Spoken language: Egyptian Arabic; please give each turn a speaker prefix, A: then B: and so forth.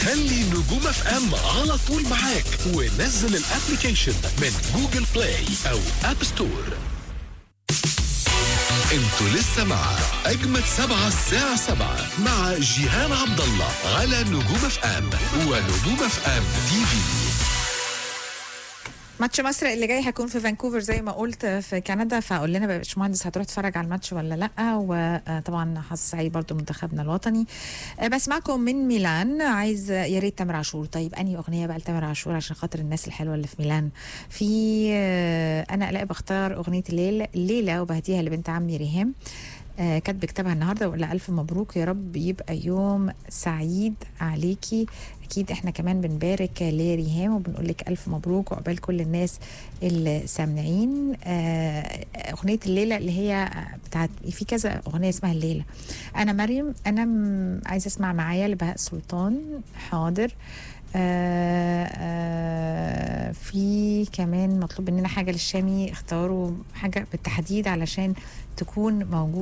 A: خلي نجوم اف ام على طول معاك ونزل الابلكيشن من جوجل بلاي او اب ستور انتوا لسه مع اجمد سبعة الساعة سبعة مع جيهان عبد الله على نجوم اف ام ونجوم اف ام تي في
B: ماتش مصر اللي جاي هيكون في فانكوفر زي ما قلت في كندا فقول لنا بقى يا باشمهندس هتروح تتفرج على الماتش ولا لا وطبعا حظ سعيد برضو منتخبنا الوطني آه، بسمعكم من ميلان عايز يا ريت تامر عاشور طيب انهي اغنيه بقى لتامر عاشور عشان خاطر الناس الحلوه اللي في ميلان في آه، انا الاقي بختار اغنيه الليله الليله وبهديها لبنت عمي ريهام آه، كاتبه كتابها النهارده ولا الف مبروك يا رب يبقى يوم سعيد عليكي اكيد احنا كمان بنبارك لريهام وبنقول لك الف مبروك وعقبال كل الناس اللي سامعين آه، اغنيه الليله اللي هي بتاعت في كذا اغنيه اسمها الليله انا مريم انا م- عايزه اسمع معايا لبهاء سلطان حاضر آه آه في كمان مطلوب مننا حاجه للشامي اختاروا حاجه بالتحديد علشان تكون موجوده